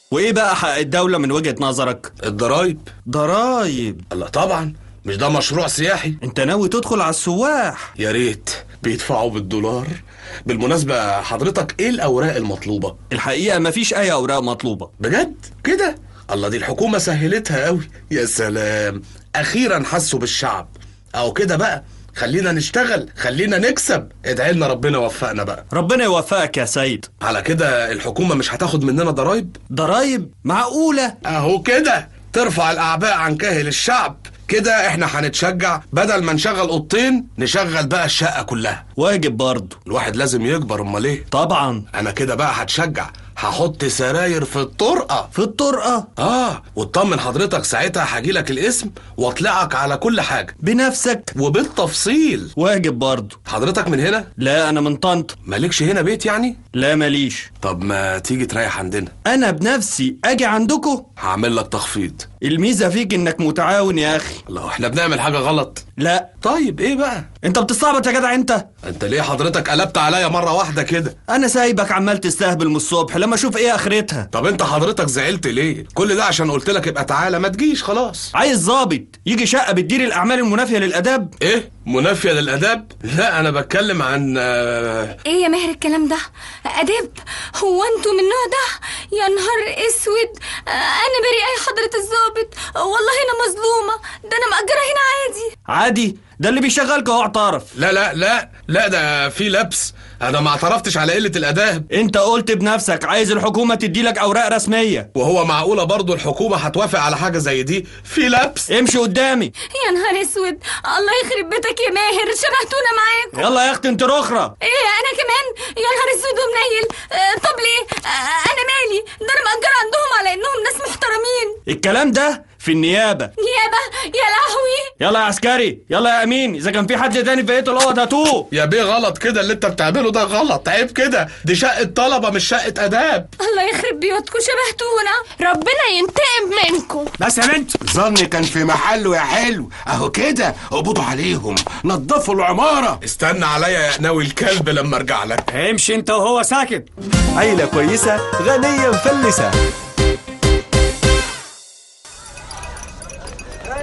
وايه بقى حق الدولة من وجهة نظرك الضرايب ضرايب الله طبعا مش ده مشروع سياحي انت ناوي تدخل على السواح يا ريت بيدفعوا بالدولار بالمناسبة حضرتك ايه الأوراق المطلوبة؟ الحقيقة مفيش اي اوراق مطلوبة بجد؟ كده؟ الله دي الحكومة سهلتها قوي يا سلام أخيرا حسوا بالشعب أو كده بقى خلينا نشتغل خلينا نكسب ادعي لنا ربنا يوفقنا بقى ربنا يوفقك يا سيد على كده الحكومة مش هتاخد مننا ضرايب ضرايب معقولة اهو كده ترفع الاعباء عن كاهل الشعب كده احنا هنتشجع بدل ما نشغل اوضتين نشغل بقى الشقة كلها واجب برضه الواحد لازم يكبر امال ايه طبعا انا كده بقى هتشجع هحط سراير في الطرقة في الطرقة اه واطمن حضرتك ساعتها هجيلك الاسم واطلعك على كل حاجة بنفسك وبالتفصيل واجب برضه حضرتك من هنا لا انا من طنطا مالكش هنا بيت يعني لا ماليش طب ما تيجي تريح عندنا انا بنفسي اجي عندكم هعمل لك تخفيض الميزة فيك انك متعاون يا اخي الله احنا بنعمل حاجة غلط لا طيب ايه بقى انت بتستعبط يا جدع انت انت ليه حضرتك قلبت عليا مرة واحدة كده انا سايبك عمال تستهبل من الصبح لما اشوف ايه اخرتها طب انت حضرتك زعلت ليه كل ده عشان قلت لك ابقى تعالى ما تجيش خلاص عايز ظابط يجي شقة بتدير الاعمال المنافية للاداب ايه منافية للاداب لا انا بتكلم عن آه، ايه يا ماهر الكلام ده اداب هو انتوا من النوع ده يا نهار اسود آه، انا بريئه يا حضره الضابط والله انا مظلومه ده انا مأجره هنا عادي عادي ده اللي بيشغلك هو اعترف لا لا لا لا ده في لبس انا ما اعترفتش على قلة الاداب انت قلت بنفسك عايز الحكومة تديلك اوراق رسمية وهو معقولة برضو الحكومة هتوافق على حاجة زي دي في لبس امشي قدامي يا نهار اسود الله يخرب بيتك يا ماهر شبهتونا معاكم يلا يا اختي انت رخرة ايه انا كمان يا نهار اسود ومنيل آه، طب ليه آه، انا مالي ده انا مأجره عندهم على انهم ناس محترمين الكلام ده في النيابة نيابه يا لهوي يلا يا عسكري يلا يا امين اذا كان في حد تاني في بقيته الاوض هاتوه يا بيه غلط كده اللي انت بتعمله ده غلط عيب كده دي شقة طلبة مش شقة اداب الله يخرب بيوتكم شبهتونا ربنا ينتقم منكم بس يا بنت ظني كان في محله يا حلو اهو كده اقبضوا عليهم نظفوا العمارة استنى عليا يا ناوي الكلب لما ارجع لك امشي انت وهو ساكت عيلة كويسة غنية مفلسة